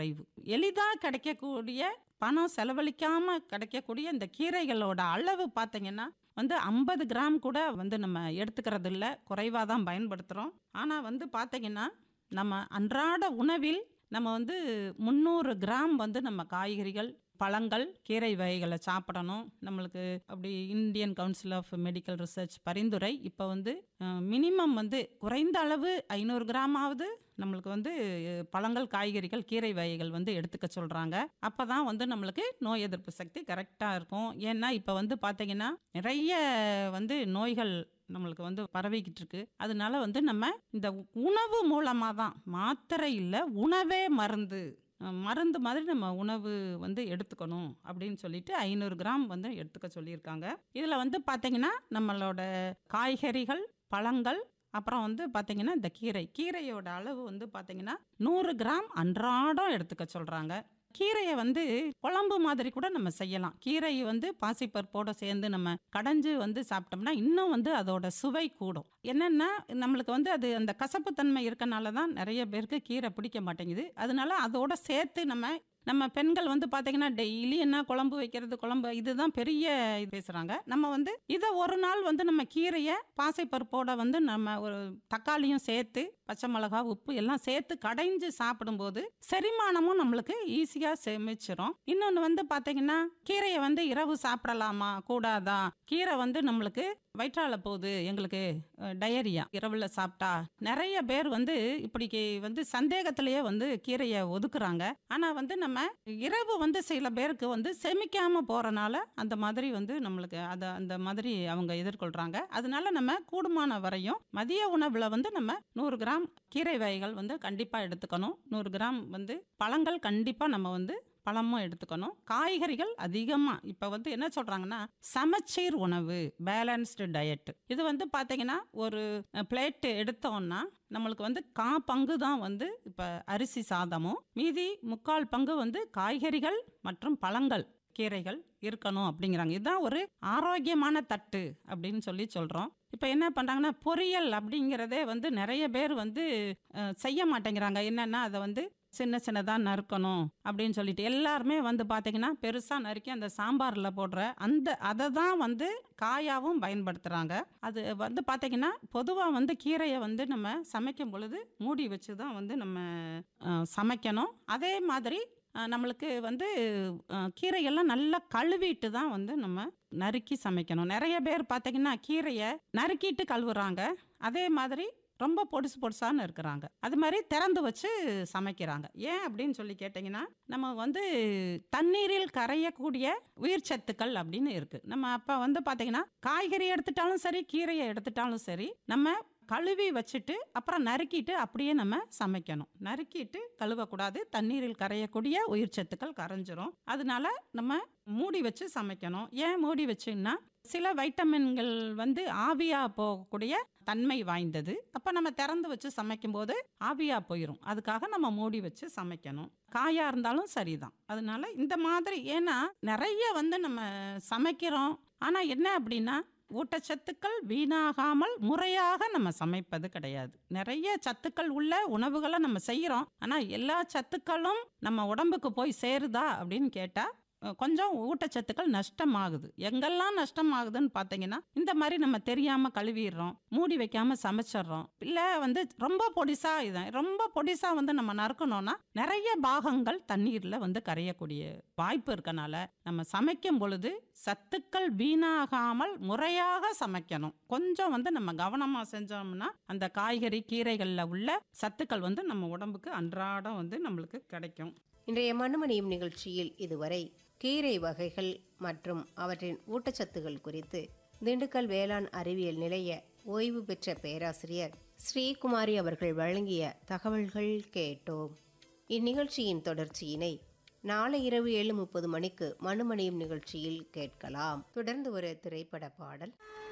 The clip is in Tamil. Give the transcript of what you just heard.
குறைவு எளிதாக கிடைக்கக்கூடிய பணம் செலவழிக்காம கிடைக்கக்கூடிய இந்த கீரைகளோட அளவு பார்த்தீங்கன்னா வந்து ஐம்பது கிராம் கூட வந்து நம்ம எடுத்துக்கிறது இல்லை குறைவாக தான் பயன்படுத்துகிறோம் ஆனால் வந்து பார்த்தீங்கன்னா நம்ம அன்றாட உணவில் நம்ம வந்து முந்நூறு கிராம் வந்து நம்ம காய்கறிகள் பழங்கள் கீரை வகைகளை சாப்பிடணும் நம்மளுக்கு அப்படி Indian council of medical research பரிந்துரை இப்போ வந்து மினிமம் வந்து குறைந்த அளவு ஐநூறு கிராமாவது நம்மளுக்கு வந்து அஹ், பழங்கள் காய்கறிகள் கீரை வகைகள் வந்து எடுத்துக்க சொல்கிறாங்க அப்போ தான் வந்து நம்மளுக்கு நோய் எதிர்ப்பு சக்தி கரெக்டாக இருக்கும் ஏன்னா இப்போ வந்து பார்த்தீங்கன்னா நிறைய வந்து நோய்கள் நம்மளுக்கு வந்து பரவிக்கிட்டு இருக்கு அதனால வந்து நம்ம இந்த உணவு மூலமாக தான் மாத்திரை இல்லை உணவே மருந்து அஹ் மருந்து மாதிரி நம்ம உணவு வந்து எடுத்துக்கணும் அப்படின்னு சொல்லிட்டு ஐநூறு கிராம் வந்து எடுத்துக்க சொல்லியிருக்காங்க இதில் வந்து பார்த்தீங்கன்னா நம்மளோட காய்கறிகள் பழங்கள் அப்புறம் வந்து பார்த்தீங்கன்னா இந்த கீரை கீரையோட அளவு வந்து பார்த்தீங்கன்னா நூறு கிராம் அன்றாடம் எடுத்துக்க சொல்கிறாங்க கீரையை வந்து குழம்பு மாதிரி கூட நம்ம செய்யலாம் கீரை வந்து பாசிப்பருப்போட சேர்ந்து நம்ம கடைஞ்சு வந்து சாப்பிட்டோம்னா இன்னும் வந்து அதோட சுவை கூடும் என்னன்னா நம்மளுக்கு வந்து அது அந்த கசப்புத்தன்மை இருக்கனால தான் நிறைய பேருக்கு கீரை பிடிக்க மாட்டேங்குது அதனால அதோட சேர்த்து நம்ம நம்ம பெண்கள் வந்து பார்த்தீங்கன்னா டெய்லி என்ன குழம்பு வைக்கிறது குழம்பு இதுதான் பெரிய இது பேசுகிறாங்க நம்ம வந்து இதை ஒரு நாள் வந்து நம்ம கீரையை பாசைப்பருப்போட வந்து நம்ம ஒரு தக்காளியும் சேர்த்து பச்சை மிளகா உப்பு எல்லாம் சேர்த்து கடைஞ்சு சாப்பிடும்போது செரிமானமும் நம்மளுக்கு ஈஸியாக செமிச்சிரும் இன்னொன்று வந்து பார்த்தீங்கன்னா கீரையை வந்து இரவு சாப்பிடலாமா கூடாதா கீரை வந்து நம்மளுக்கு வயிற்றால போகுது எங்களுக்கு டயரியா இரவுல சாப்பிட்டா நிறைய பேர் வந்து இப்படிக்கு வந்து சந்தேகத்திலேயே வந்து கீரையை ஒதுக்குறாங்க ஆனா வந்து நம்ம இரவு வந்து சில பேருக்கு வந்து செமிக்காம போறனால அந்த மாதிரி வந்து நம்மளுக்கு அதை அந்த மாதிரி அவங்க எதிர்கொள்றாங்க அதனால நம்ம கூடுமான வரையும் மதிய உணவுல வந்து நம்ம நூறு கிராம் கீரை வகைகள் வந்து கண்டிப்பா எடுத்துக்கணும் நூறு கிராம் வந்து பழங்கள் கண்டிப்பா நம்ம வந்து பழமும் எடுத்துக்கணும் காய்கறிகள் அதிகமாக இப்போ வந்து என்ன சொல்கிறாங்கன்னா சமச்சீர் உணவு பேலன்ஸ்டு டயட் இது வந்து பார்த்தீங்கன்னா ஒரு பிளேட் எடுத்தோம்னா நம்மளுக்கு வந்து கா பங்கு தான் வந்து இப்போ அரிசி சாதமும் மீதி முக்கால் பங்கு வந்து காய்கறிகள் மற்றும் பழங்கள் கீரைகள் இருக்கணும் அப்படிங்கிறாங்க இதுதான் ஒரு ஆரோக்கியமான தட்டு அப்படின்னு சொல்லி சொல்கிறோம் இப்போ என்ன பண்ணுறாங்கன்னா பொரியல் அப்படிங்கிறதே வந்து நிறைய பேர் வந்து அஹ், செய்ய மாட்டேங்கிறாங்க என்னென்னா அதை வந்து சின்ன சின்னதாக நறுக்கணும் அப்படின்னு சொல்லிட்டு எல்லாருமே வந்து பார்த்தீங்கன்னா பெருசாக நறுக்கி அந்த சாம்பாரில் போடுற அந்த அதை தான் வந்து காயாவும் பயன்படுத்துகிறாங்க அது வந்து பார்த்தீங்கன்னா பொதுவாக வந்து கீரையை வந்து நம்ம சமைக்கும் பொழுது மூடி வச்சு தான் வந்து நம்ம அஹ், சமைக்கணும் அதே மாதிரி அஹ், நம்மளுக்கு வந்து அஹ், கீரையெல்லாம் நல்லா கழுவிட்டு தான் வந்து நம்ம நறுக்கி சமைக்கணும் நிறைய பேர் பார்த்தீங்கன்னா கீரையை நறுக்கிட்டு கழுவுறாங்க அதே மாதிரி ரொம்ப பொடிசு பொடிசான்னு இருக்கிறாங்க அது மாதிரி திறந்து வச்சு சமைக்கிறாங்க ஏன் அப்படின்னு சொல்லி கேட்டிங்கன்னா நம்ம வந்து தண்ணீரில் கரையக்கூடிய உயிர் சத்துக்கள் அப்படின்னு இருக்கு நம்ம அப்போ வந்து பார்த்தீங்கன்னா காய்கறி எடுத்துட்டாலும் சரி கீரையை எடுத்துட்டாலும் சரி நம்ம கழுவி வச்சுட்டு அப்புறம் நறுக்கிட்டு அப்படியே நம்ம சமைக்கணும் நறுக்கிட்டு கழுவக்கூடாது தண்ணீரில் கரையக்கூடிய உயிர் சத்துக்கள் கரைஞ்சிரும் அதனால நம்ம மூடி வச்சு சமைக்கணும் ஏன் மூடி வச்சுன்னா சில வைட்டமின்கள் வந்து ஆவியா போகக்கூடிய தன்மை வாய்ந்தது அப்போ நம்ம திறந்து வச்சு சமைக்கும்போது ஆவியா போயிடும் அதுக்காக நம்ம மூடி வச்சு சமைக்கணும் காயா இருந்தாலும் சரிதான் அதனால இந்த மாதிரி ஏன்னா நிறைய வந்து நம்ம சமைக்கிறோம் ஆனால் என்ன அப்படின்னா ஊட்டச்சத்துக்கள் வீணாகாமல் முறையாக நம்ம சமைப்பது கிடையாது நிறைய சத்துக்கள் உள்ள உணவுகளை நம்ம செய்கிறோம் ஆனால் எல்லா சத்துக்களும் நம்ம உடம்புக்கு போய் சேருதா அப்படின்னு கேட்டால் அஹ், கொஞ்சம் ஊட்டச்சத்துக்கள் நஷ்டமாகுது எங்கெல்லாம் நஷ்டமாகுதுன்னு பார்த்தீங்கன்னா இந்த மாதிரி நம்ம தெரியாமல் கழுவிடுறோம் மூடி வைக்காம சமைச்சிடுறோம் இல்லை வந்து ரொம்ப பொடிசா இதான் ரொம்ப பொடிசா வந்து நம்ம நறுக்கணும்னா நிறைய பாகங்கள் தண்ணீரில் வந்து கரையக்கூடிய வாய்ப்பு இருக்கனால நம்ம சமைக்கும் பொழுது சத்துக்கள் வீணாகாமல் முறையாக சமைக்கணும் கொஞ்சம் வந்து நம்ம கவனமாக செஞ்சோம்னா அந்த காய்கறி கீரைகளில் உள்ள சத்துக்கள் வந்து நம்ம உடம்புக்கு அன்றாடம் வந்து நம்மளுக்கு கிடைக்கும் இன்றைய மண்ணுமணியும் நிகழ்ச்சியில் இதுவரை கீரை வகைகள் மற்றும் அவற்றின் ஊட்டச்சத்துகள் குறித்து திண்டுக்கல் வேளாண் அறிவியல் நிலைய ஓய்வு பெற்ற பேராசிரியர் ஸ்ரீகுமாரி அவர்கள் வழங்கிய தகவல்கள் கேட்டோம் இந்நிகழ்ச்சியின் தொடர்ச்சியினை நாளை இரவு ஏழு முப்பது மணிக்கு மண்ணுமணியும் நிகழ்ச்சியில் கேட்கலாம் தொடர்ந்து ஒரு திரைப்பட பாடல்